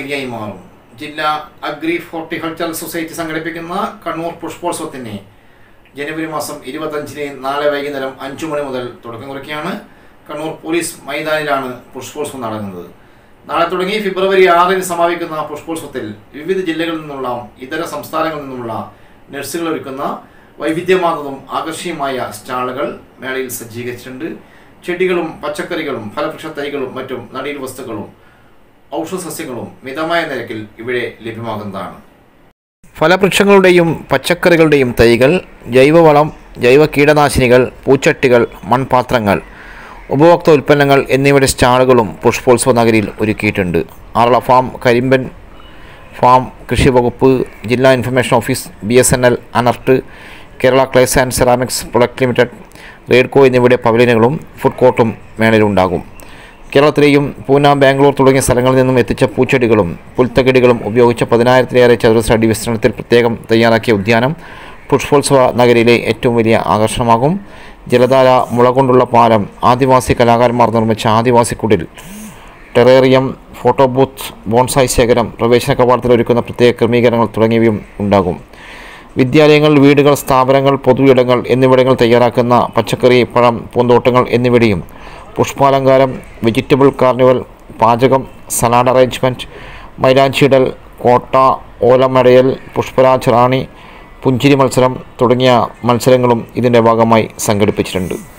വേദിയായി മാറും ജില്ലാ അഗ്രി ഹോർട്ടിക്കൾച്ചറൽ സൊസൈറ്റി സംഘടിപ്പിക്കുന്ന കണ്ണൂർ പുഷ്പോത്സവത്തിന് ജനുവരി മാസം ഇരുപത്തഞ്ചിന് നാളെ വൈകുന്നേരം അഞ്ചു മണി മുതൽ തുടക്കം കുറിക്കുകയാണ് കണ്ണൂർ പോലീസ് മൈതാനിലാണ് പുഷ്പോത്സവം നടക്കുന്നത് നാളെ തുടങ്ങി ഫെബ്രുവരി ആറിന് സമാപിക്കുന്ന പുഷ്പോത്സവത്തിൽ വിവിധ ജില്ലകളിൽ നിന്നുള്ള ഇതര സംസ്ഥാനങ്ങളിൽ നിന്നുമുള്ള നഴ്സുകൾ ഒരുക്കുന്ന വൈവിധ്യമാർന്നതും ആകർഷണീയമായ സ്റ്റാളുകൾ മേളയിൽ സജ്ജീകരിച്ചിട്ടുണ്ട് ചെടികളും പച്ചക്കറികളും ഫലവൃക്ഷ തൈകളും മറ്റും നടീൽ വസ്തുക്കളും ഔഷധസസ്യങ്ങളും മിതമായ നിരക്കിൽ ഇവിടെ ലഭ്യമാകുന്നതാണ് ഫലവൃക്ഷങ്ങളുടെയും പച്ചക്കറികളുടെയും തൈകൾ ജൈവവളം ജൈവ കീടനാശിനികൾ പൂച്ചട്ടികൾ മൺപാത്രങ്ങൾ ഉപഭോക്തൃ ഉൽപ്പന്നങ്ങൾ എന്നിവയുടെ സ്റ്റാളുകളും പുഷ്പോത്സവ നഗരിയിൽ ഒരുക്കിയിട്ടുണ്ട് ആറള ഫാം കരിമ്പൻ ഫാം കൃഷി വകുപ്പ് ജില്ലാ information office B S N L ANERT Kerala clays and ceramics product limited RAIDCO എന്നിവയുടെ പവലിയനുകളും ഫുഡ് കോർട്ടും മേളയിലുണ്ടാകും കേരളത്തിലെയും പൂന ബാംഗ്ലൂർ തുടങ്ങിയ സ്ഥലങ്ങളിൽ നിന്നും എത്തിച്ച പൂച്ചെടികളും പുൽത്തകിടികളും ഉപയോഗിച്ച പതിനായിരത്തിലേറെ ചതുരശ്ര അടി വിസ്തീർണത്തിൽ പ്രത്യേകം തയ്യാറാക്കിയ ഉദ്യാനം പുഷ്പോത്സവ നഗരിയിലെ ഏറ്റവും വലിയ ആകർഷണമാകും ജലധാര മുള കൊണ്ടുള്ള പാലം ആദിവാസി കലാകാരന്മാർ നിർമ്മിച്ച ആദിവാസി കുടിൽ ടെറേറിയം ഫോട്ടോ ബൂത്ത് ബോൺസായി ശേഖരം പ്രവേശന കവാടത്തിൽ ഒരുക്കുന്ന പ്രത്യേക ക്രമീകരണങ്ങൾ തുടങ്ങിയവയും ഉണ്ടാകും വിദ്യാലയങ്ങൾ വീടുകൾ സ്ഥാപനങ്ങൾ പൊതു ഇടങ്ങൾ എന്നിവിടങ്ങൾ തയ്യാറാക്കുന്ന പച്ചക്കറി പഴം പൂന്തോട്ടങ്ങൾ എന്നിവയുടെയും പുഷ്പാലങ്കാരം വെജിറ്റബിൾ കാർണിവൽ പാചകം സലാഡ് അറേഞ്ച്മെൻറ്റ് മൈലാഞ്ചിയിടൽ കോട്ട ഓലമടയൽ പുഷ്പരാജ് റാണി പുഞ്ചിരി മത്സരം തുടങ്ങിയ മത്സരങ്ങളും ഇതിൻ്റെ ഭാഗമായി സംഘടിപ്പിച്ചിട്ടുണ്ട്